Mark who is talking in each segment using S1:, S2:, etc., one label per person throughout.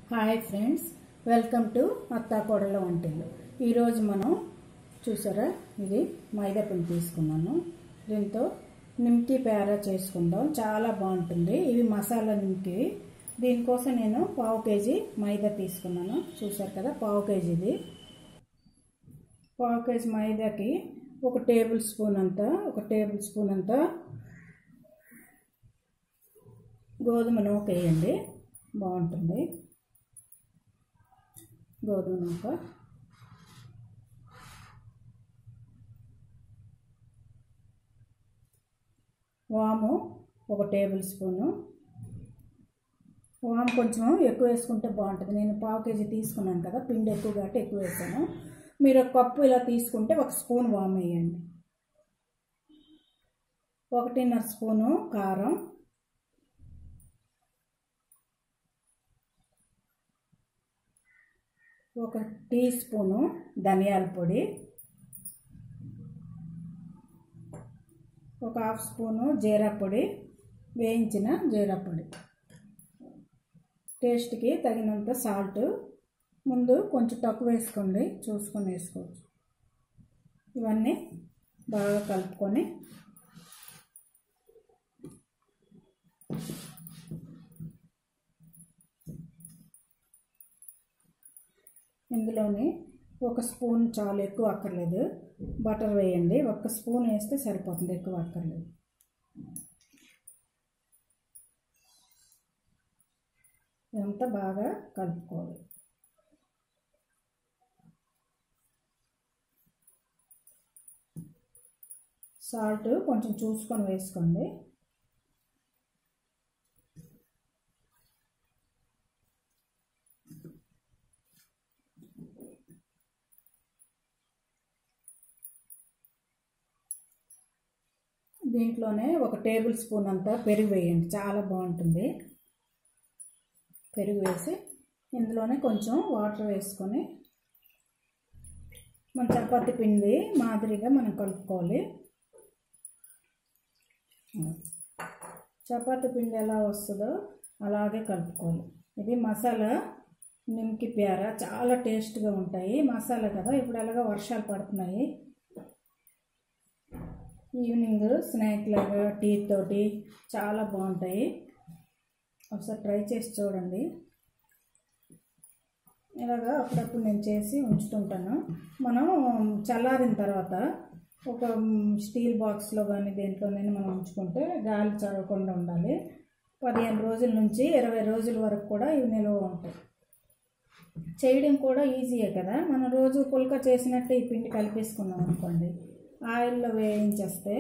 S1: hi friends welcome to అత్తా కోడల వంటిల్లు ఈరోజు మనం చూసారా ఇది మైదా పిండి తీసుకున్నాను దీంతో నిమ్కి పేర చేసుకుందాం చాలా బాగుంటుంది ఇవి మసాలా నిమ్కి దీనికోసం నేను పావు కేజీ మైదా తీసుకున్నాను చూసారు కదా పావు కేజీది పావు కేజీ మైదాకి ఒక టేబుల్ స్పూన్ అంతా ఒక టేబుల్ స్పూన్ అంతా గోధుమ నూక వేయండి బాగుంటుంది గోధుమ నూక వాము ఒక టేబుల్ స్పూను వాము కొంచెం ఎక్కువ వేసుకుంటే బాగుంటుంది నేను పావు కేజీ తీసుకున్నాను కదా పిండి ఎక్కువ కాబట్టి ఎక్కువ వేసాను మీరు ఒక కప్పు ఇలా తీసుకుంటే ఒక స్పూన్ వాము వేయండి ఒకటిన్నర స్పూను కారం ఒక టీ స్పూను ధనియాల పొడి ఒక హాఫ్ స్పూను జీరా పొడి వేయించిన జీరా పొడి టేస్ట్కి తగినంత సాల్ట్ ముందు కొంచెం తక్కువ వేసుకోండి చూసుకొని వేసుకోవచ్చు ఇవన్నీ బాగా కలుపుకొని ఇందులోని ఒక స్పూన్ చాలు ఎక్కువ అక్కర్లేదు బటర్ వేయండి ఒక్క స్పూన్ వేస్తే సరిపోతుంది ఎక్కువ అక్కర్లేదు ఇదంతా బాగా కలుపుకోవాలి సాల్ట్ కొంచెం చూసుకొని వేసుకోండి దీంట్లోనే ఒక టేబుల్ స్పూన్ అంతా పెరుగు వేయండి చాలా బాగుంటుంది పెరుగు వేసి ఇందులోనే కొంచెం వాటర్ వేసుకొని మన చపాతి పిండి మాదిరిగా మనం కలుపుకోవాలి చపాతి పిండి ఎలా వస్తుందో అలాగే కలుపుకోవాలి ఇది మసాలా నిమ్కి ప్యార చాలా టేస్ట్గా ఉంటాయి మసాలా కదా ఇప్పుడు ఎలాగో వర్షాలు పడుతున్నాయి ఈవినింగ్ స్నాక్ లాగా టీ తోటి చాలా బాగుంటాయి ఒకసారి ట్రై చేసి చూడండి ఇలాగా అప్పుడప్పుడు నేను చేసి ఉంచుతుంటాను మనం చల్లారిన తర్వాత ఒక స్టీల్ బాక్స్లో కానీ దేంట్లోనైనా మనం ఉంచుకుంటే గాలి చదవకుండా ఉండాలి పదిహేను రోజుల నుంచి ఇరవై రోజుల వరకు కూడా ఇవి నిల్వ ఉంటాయి చేయడం కూడా ఈజీయే కదా మనం రోజు పుల్క చేసినట్టు ఈ పిండి కలిపేసుకున్నాం అనుకోండి ఆయిల్లో వేయించేస్తే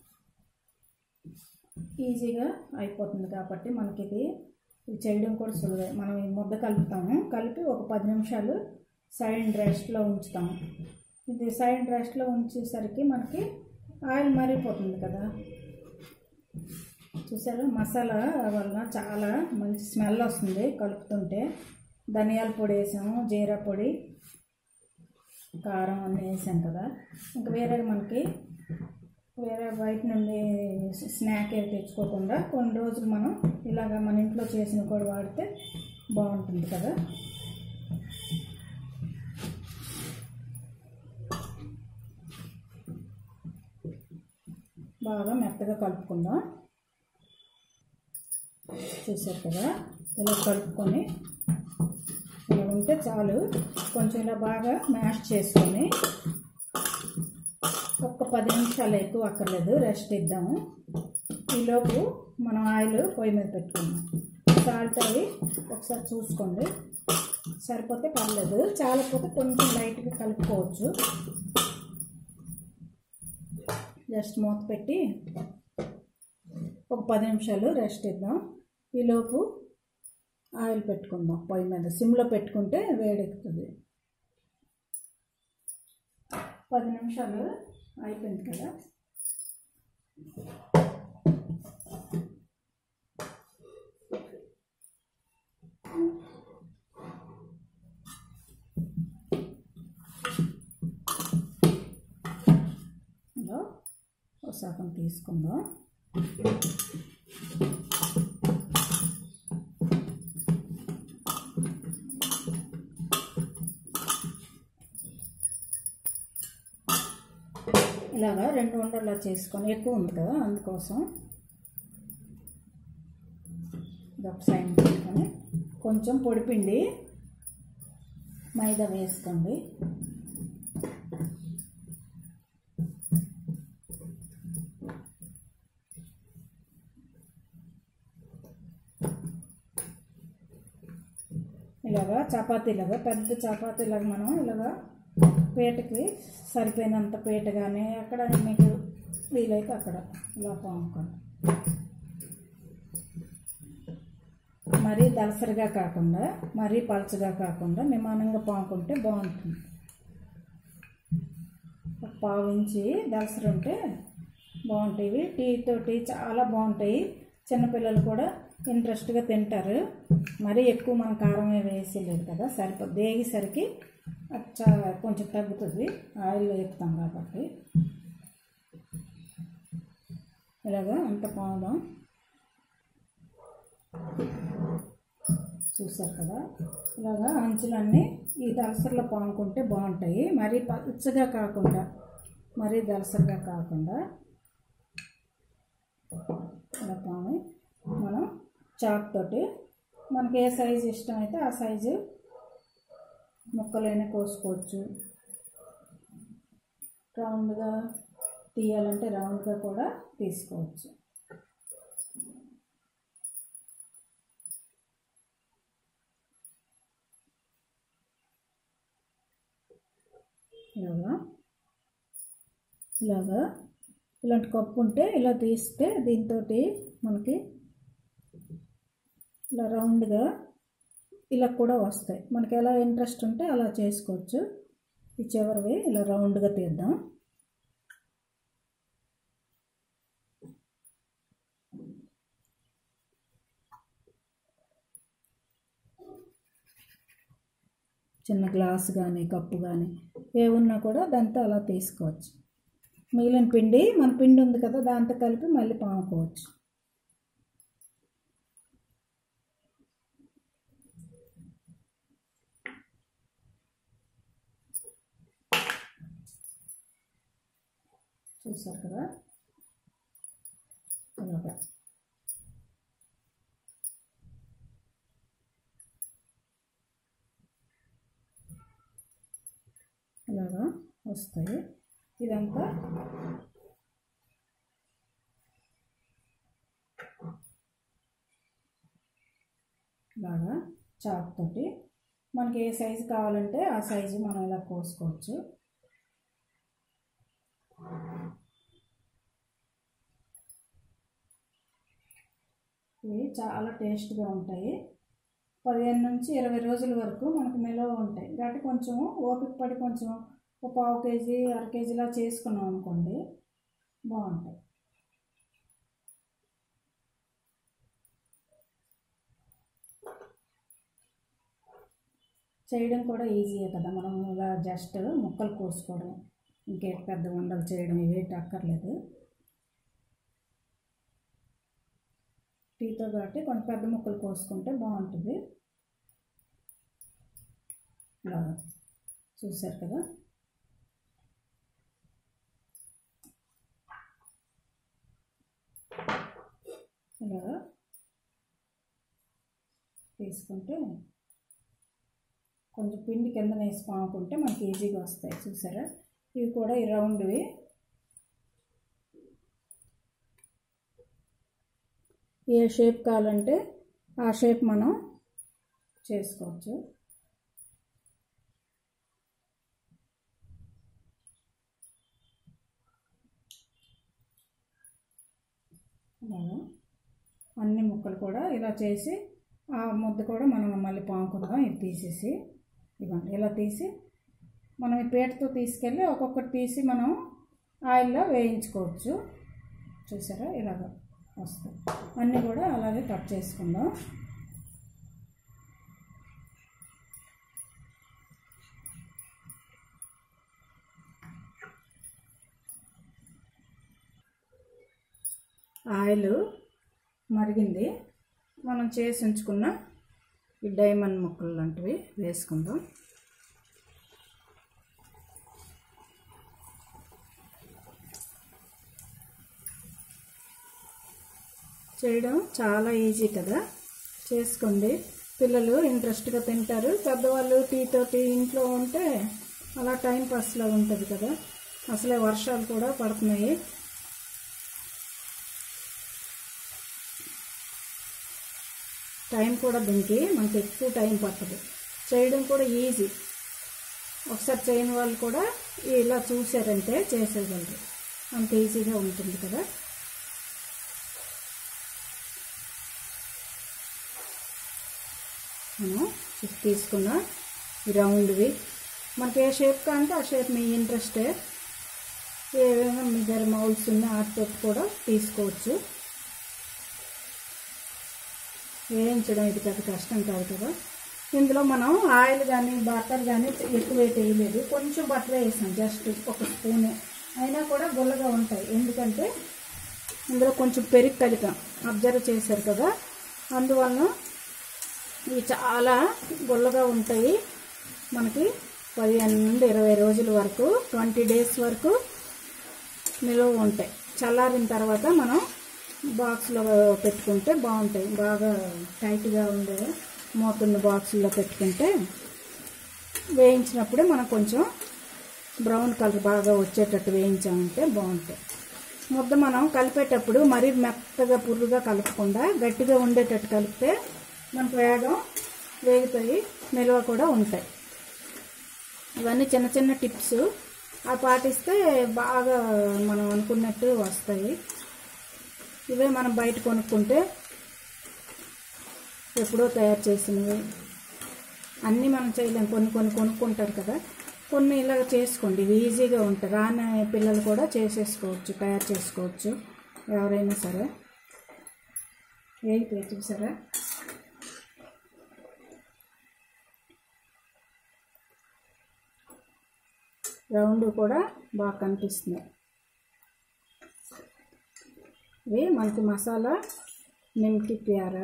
S1: ఈజీగా అయిపోతుంది కాబట్టి మనకి ఇది ఇది చేయడం కూడా సులువే మనం ఈ ముద్ద కలుపుతాము కలిపి ఒక పది నిమిషాలు సైడ్ రెస్ట్లో ఉంచుతాము ఇది సైడ్ రెస్ట్లో ఉంచేసరికి మనకి ఆయిల్ మరిగిపోతుంది కదా చూసారా మసాలా వల్ల చాలా మంచి స్మెల్ వస్తుంది కలుపుతుంటే ధనియాల పొడి వేసాము జీరా పొడి కారం అన్నీ వేసాం కదా ఇంకా వేరే మనకి వేరే బయట నుండి స్నాక్ ఏమి తెచ్చుకోకుండా కొన్ని రోజులు మనం ఇలాగ మన ఇంట్లో చేసిన కూడా వాడితే బాగుంటుంది కదా బాగా మెత్తగా కలుపుకుందాం చూసారు కదా ఇలా కలుపుకొని ఇలా ఉంటే చాలు కొంచెం ఇలా బాగా మ్యాష్ చేసుకొని ఒక్క పది నిమిషాలు ఎక్కువ అక్కర్లేదు రెస్ట్ ఇద్దాము ఈలోపు మనం ఆయిల్ పొయ్యి మీద పెట్టుకుందాం సాల్ట్ అవి ఒకసారి చూసుకోండి సరిపోతే పర్లేదు చాలకపోతే కొంచెం లైట్గా కలుపుకోవచ్చు జస్ట్ మూత పెట్టి ఒక పది నిమిషాలు రెస్ట్ ఇద్దాం ఈలోపు ఆయిల్ పెట్టుకుందాం పొయ్యి మీద సిమ్లో పెట్టుకుంటే వేడెక్కుతుంది పది నిమిషాలు అయిపోయింది కదా ఇలా ఒక సగం తీసుకుందాం ఇలాగా రెండు ఉండలా చేసుకొని ఎక్కువ ఉంది కదా అందుకోసం ఇది ఒక సైడ్ పెట్టుకొని కొంచెం పొడిపిండి మైదా వేసుకోండి ఇలాగా చపాతీలాగా పెద్ద చపాతీలాగా మనం ఇలాగా పేటకి సరిపోయినంత పేట కానీ అక్కడ మీకు వీలైతే అక్కడ ఇలా పాముకోండి మరీ దలసరిగా కాకుండా మరీ పలచగా కాకుండా నిమానంగా పాముకుంటే బాగుంటుంది ఒక పావు ఇంచి దలసరి ఉంటే బాగుంటాయి టీ తోటి చాలా బాగుంటాయి చిన్నపిల్లలు కూడా ఇంట్రెస్ట్గా తింటారు మరీ ఎక్కువ మనం కారం ఏమి వేసేలేదు కదా సరిపో దేగేసరికి అది చా- కొంచెం తగ్గుతుంది ఆయిల్లో వేపుతాం కాబట్టి ఇలాగా అంత పాముదాం చూసారు కదా ఇలాగా అంచులన్నీ ఈ దలసరిలో పాముకుంటే బాగుంటాయి మరీ పచ్చగా కాకుండా మరీ దలసరిగా కాకుండా ఇలా పాము మనం చాక్ తోటి మనకి ఏ సైజు ఇష్టమైతే ఆ సైజు ముక్కలైనా కోసుకోవచ్చు రౌండ్గా తీయాలంటే రౌండ్గా కూడా తీసుకోవచ్చు ఇలాగా ఇలాగా ఇలాంటి కప్పు ఉంటే ఇలా తీస్తే దీంతో మనకి ఇలా రౌండ్గా ఇలా కూడా వస్తాయి మనకి ఎలా ఇంట్రెస్ట్ ఉంటే అలా చేసుకోవచ్చు ఈ చివరివి ఇలా రౌండ్గా తీద్దాం చిన్న గ్లాస్ కానీ కప్పు కానీ ఏ ఉన్నా కూడా దాంతో అలా తీసుకోవచ్చు మిగిలిన పిండి మన పిండి ఉంది కదా దాంతో కలిపి మళ్ళీ పాముకోవచ్చు చూసారు కదా అలాగా ఇలాగా వస్తాయి ఇదంతా ఇలాగా చాక్ తోటి మనకి ఏ సైజు కావాలంటే ఆ సైజు మనం ఇలా కోసుకోవచ్చు ఇవి చాలా టేస్ట్గా ఉంటాయి పదిహేను నుంచి ఇరవై రోజుల వరకు మనకు నిల్వ ఉంటాయి కాబట్టి కొంచెం ఓపిక పడి కొంచెం ఒక పావు కేజీ అర కేజీలా చేసుకున్నాం అనుకోండి బాగుంటాయి చేయడం కూడా ఈజీయే కదా మనం ఇలా జస్ట్ ముక్కలు కోసుకోవడం ఇంకే పెద్ద ఉండలు చేయడం ఇవేటి అక్కర్లేదు టీతో కాబట్టి కొంచెం పెద్ద ముక్కలు కోసుకుంటే బాగుంటుంది ఇలాగా చూసారు కదా ఇలాగా తీసుకుంటే కొంచెం పిండి కింద వేసి పాముకుంటే మనకి ఈజీగా వస్తాయి చూసారా ఇవి కూడా ఈ రౌండ్వి ఏ షేప్ కావాలంటే ఆ షేప్ మనం చేసుకోవచ్చు అలాగా అన్ని ముక్కలు కూడా ఇలా చేసి ఆ ముద్ద కూడా మనం మళ్ళీ పాముకుందాం ఇది తీసేసి ఇవ్వండి ఇలా తీసి మనం ఈ పీటతో తీసుకెళ్ళి ఒక్కొక్కటి తీసి మనం ఆయిల్లో వేయించుకోవచ్చు చూసారా ఇలాగ వస్తాయి అన్నీ కూడా అలాగే కట్ చేసుకుందాం ఆయిల్ మరిగింది మనం చేసి ఉంచుకున్న ఈ డైమండ్ ముక్కలు లాంటివి వేసుకుందాం చేయడం చాలా ఈజీ కదా చేసుకోండి పిల్లలు ఇంట్రెస్ట్గా తింటారు పెద్దవాళ్ళు టీతో టీ ఇంట్లో ఉంటే అలా టైం పాస్లా ఉంటుంది కదా అసలే వర్షాలు కూడా పడుతున్నాయి టైం కూడా దీనికి మనకి ఎక్కువ టైం పట్టదు చేయడం కూడా ఈజీ ఒకసారి చేయని వాళ్ళు కూడా ఇలా చూసారంటే చేసేయగలరు అంత ఈజీగా ఉంటుంది కదా మనం ఇది తీసుకున్న ఈ రౌండ్వి మనకి ఏ షేప్ కావాలంటే ఆ షేప్ మీ ఇంట్రెస్టే ఏవైనా మీ దగ్గర మౌల్స్ ఉన్న వాటితో కూడా తీసుకోవచ్చు వేయించడం ఇది పెద్ద కష్టం కాదు కదా ఇందులో మనం ఆయిల్ కానీ బటర్ కానీ ఎక్కువ వేయలేదు కొంచెం బటర్ వేసాం జస్ట్ ఒక స్పూన్ అయినా కూడా గుల్లగా ఉంటాయి ఎందుకంటే ఇందులో కొంచెం పెరుగు కలిపాం అబ్జర్వ్ చేశారు కదా అందువలన ఇవి చాలా గుల్లగా ఉంటాయి మనకి పదిహేను నుండి ఇరవై రోజుల వరకు ట్వంటీ డేస్ వరకు నిలువ ఉంటాయి చల్లారిన తర్వాత మనం బాక్స్లో పెట్టుకుంటే బాగుంటాయి బాగా టైట్గా ఉండే మూతున్న బాక్సుల్లో పెట్టుకుంటే వేయించినప్పుడే మనం కొంచెం బ్రౌన్ కలర్ బాగా వచ్చేటట్టు వేయించామంటే బాగుంటాయి ముద్ద మనం కలిపేటప్పుడు మరీ మెత్తగా పుర్రుగా కలపకుండా గట్టిగా ఉండేటట్టు కలిపితే మనకు వేగం వేగుతాయి నిల్వ కూడా ఉంటాయి ఇవన్నీ చిన్న చిన్న టిప్స్ అవి పాటిస్తే బాగా మనం అనుకున్నట్టు వస్తాయి ఇవే మనం బయట కొనుక్కుంటే ఎప్పుడో తయారు చేసినవి అన్నీ మనం చేయలేం కొన్ని కొన్ని కొనుక్కుంటారు కదా కొన్ని ఇలాగ చేసుకోండి ఇవి ఈజీగా ఉంటాయి రాని పిల్లలు కూడా చేసేసుకోవచ్చు తయారు చేసుకోవచ్చు ఎవరైనా సరే వేగిపోయి చూసారా రౌండ్ కూడా బాగా కనిపిస్తున్నాయి ఇవి మనకి మసాలా నిమ్కి ప్యార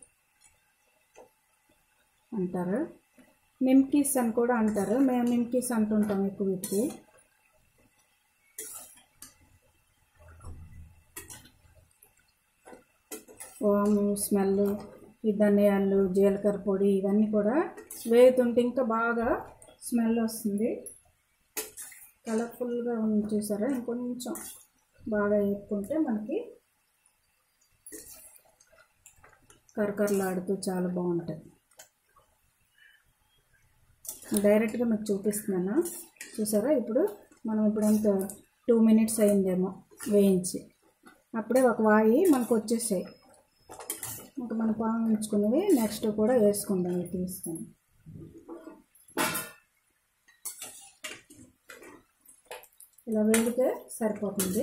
S1: అంటారు నిమ్కీస్ అని కూడా అంటారు మేము నిమ్కీస్ అంటుంటాం ఎక్కువ వీటికి ఓము స్మెల్ ఈ ధనియాలు జీలకర్ర పొడి ఇవన్నీ కూడా వేగుతుంటే ఇంకా బాగా స్మెల్ వస్తుంది కలర్ఫుల్గా ఉంది చూసారా ఇంకొంచెం బాగా వేపుకుంటే మనకి కరకరలాడుతూ చాలా బాగుంటుంది డైరెక్ట్గా మీకు చూపిస్తున్నాను చూసారా ఇప్పుడు మనం ఇప్పుడు ఎంత టూ మినిట్స్ అయిందేమో వేయించి అప్పుడే ఒక వాయి మనకు వచ్చేసాయి ఇంకా మనం పాము ఉంచుకునేవి నెక్స్ట్ కూడా వేసుకుందాం ఇవి తీసుకొని ఇలా వేగితే సరిపోతుంది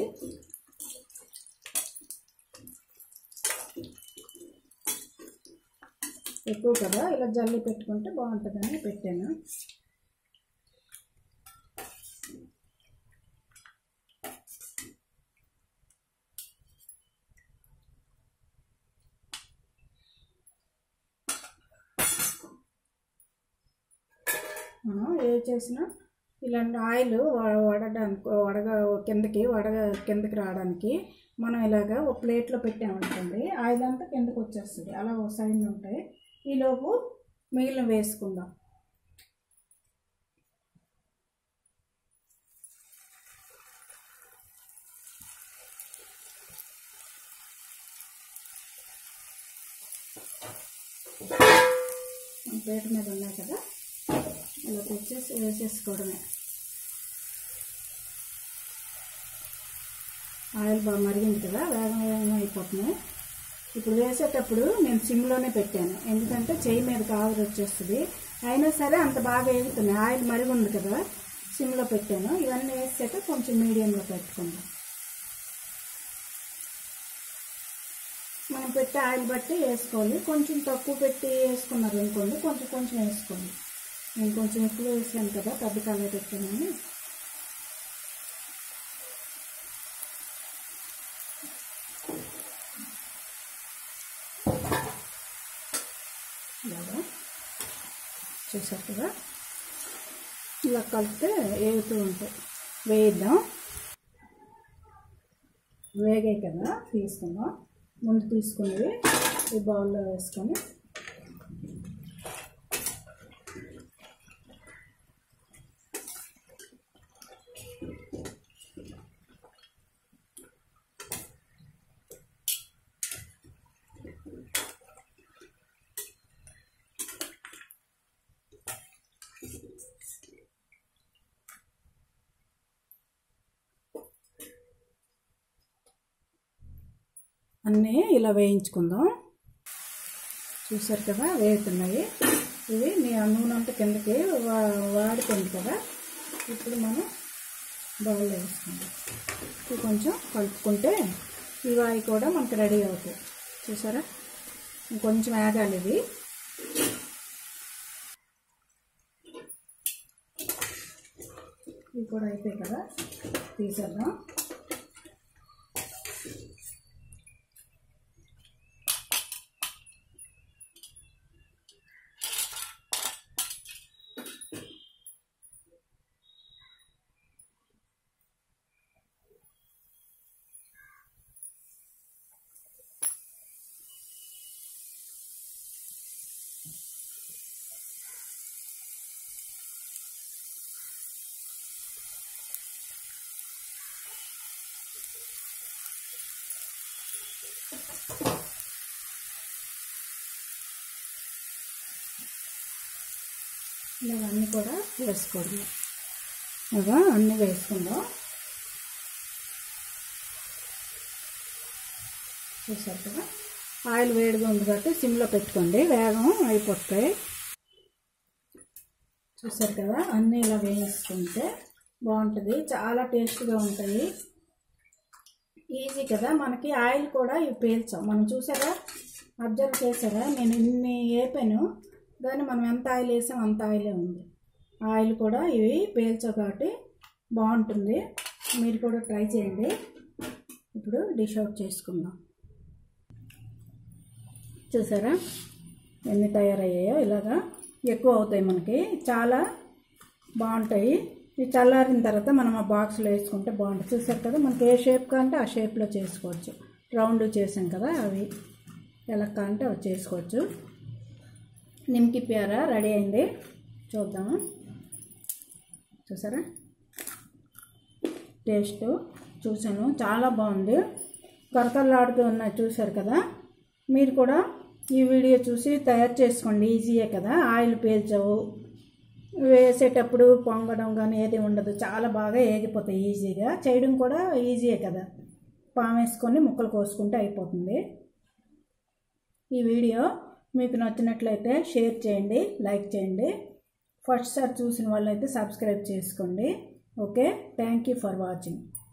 S1: ఎక్కువ కదా ఇలా జల్లి పెట్టుకుంటే బాగుంటుందని పెట్టాను మనం ఏ చేసినా ఇలాంటి ఆయిల్ వ- వడడానికి వడగ కిందకి వడగ కిందకి రావడానికి మనం ఇలాగ ఒక ప్లేట్లో పెట్టామనుకోండి ఆయిల్ అంతా కిందకి వచ్చేస్తుంది అలా ఒక సైడ్ ఉంటాయి ఈలోపు మిగిలిన వేసుకుందాం ప్లేట్ మీద ఉన్నాయి కదా ఇలా తెచ్చేసి వేసేసుకోవడమే ఆయిల్ బాగా మరిగింది కదా వేగం వేగంగా అయిపోతున్నాయి ఇప్పుడు వేసేటప్పుడు నేను సిమ్లోనే పెట్టాను ఎందుకంటే చెయ్యి మీద ఆవిరి వచ్చేస్తుంది అయినా సరే అంత బాగా వేగుతున్నాయి ఆయిల్ మరిగి ఉంది కదా సిమ్లో పెట్టాను ఇవన్నీ వేసాక కొంచెం మీడియంలో పెట్టుకుందాం మనం పెట్టే ఆయిల్ బట్టి వేసుకోవాలి కొంచెం తక్కువ పెట్టి వేసుకున్నారు అనుకోండి కొంచెం కొంచెం వేసుకోండి నేను కొంచెం ఎక్కువ వేసాను కదా పెద్ద కలర్ పెట్టానని ఇలాగా చూసారు కదా ఇలా కలిపితే వేగుతూ ఉంటాయి వేయిద్దాం వేగాయి కదా తీసుకుందాం ముందు తీసుకున్నవి ఈ బౌల్లో వేసుకొని అన్నీ ఇలా వేయించుకుందాం చూసారు కదా వేగుతున్నాయి ఇవి మీ నూనె అంతా కిందకి వా వాడుతుంది కదా ఇప్పుడు మనం బౌల్లో వేసుకుందాం ఇది కొంచెం కలుపుకుంటే ఇవి అవి కూడా మనకు రెడీ అవుతాయి చూసారా ఇంకొంచెం వేగాలి ఇది ఇవి కూడా అయిపోయి కదా తీసేద్దాం ఇలా అన్నీ కూడా వేసుకోవడం ఇగా అన్నీ వేసుకుందాం చూసారు కదా ఆయిల్ వేడిగా ఉంది కాబట్టి సిమ్లో పెట్టుకోండి వేగం అయిపోతాయి చూసారు కదా అన్నీ ఇలా వేసుకుంటే బాగుంటుంది చాలా టేస్ట్గా ఉంటాయి ఈజీ కదా మనకి ఆయిల్ కూడా ఇవి పేల్చాం మనం చూసారా అబ్జర్వ్ చేసారా నేను ఇన్ని వేపాను కానీ మనం ఎంత ఆయిల్ వేసాం అంత ఆయిలే ఉంది ఆయిల్ కూడా ఇవి పేల్చావు కాబట్టి బాగుంటుంది మీరు కూడా ట్రై చేయండి ఇప్పుడు డిష్ అవుట్ చేసుకుందాం చూసారా ఎన్ని తయారయ్యాయో ఇలాగా ఎక్కువ అవుతాయి మనకి చాలా బాగుంటాయి ఇవి చల్లారిన తర్వాత మనం ఆ బాక్స్లో వేసుకుంటే బాగుంటుంది చూసారు కదా మనకి ఏ షేప్ కాంటే ఆ షేప్లో చేసుకోవచ్చు రౌండ్ చేసాం కదా అవి ఎలా కాంటే అవి చేసుకోవచ్చు నిమ్కి ప్యార రెడీ అయింది చూద్దాము చూసారా టేస్ట్ చూసాను చాలా బాగుంది కరకరలాడుతూ ఉన్నాయి చూసారు కదా మీరు కూడా ఈ వీడియో చూసి తయారు చేసుకోండి ఈజీయే కదా ఆయిల్ పేల్చవు వేసేటప్పుడు పొంగడం కానీ ఏది ఉండదు చాలా బాగా ఏగిపోతాయి ఈజీగా చేయడం కూడా ఈజీయే కదా పాము వేసుకొని ముక్కలు కోసుకుంటే అయిపోతుంది ఈ వీడియో మీకు నచ్చినట్లయితే షేర్ చేయండి లైక్ చేయండి ఫస్ట్ సార్ చూసిన వాళ్ళైతే సబ్స్క్రైబ్ చేసుకోండి okay thank you for watching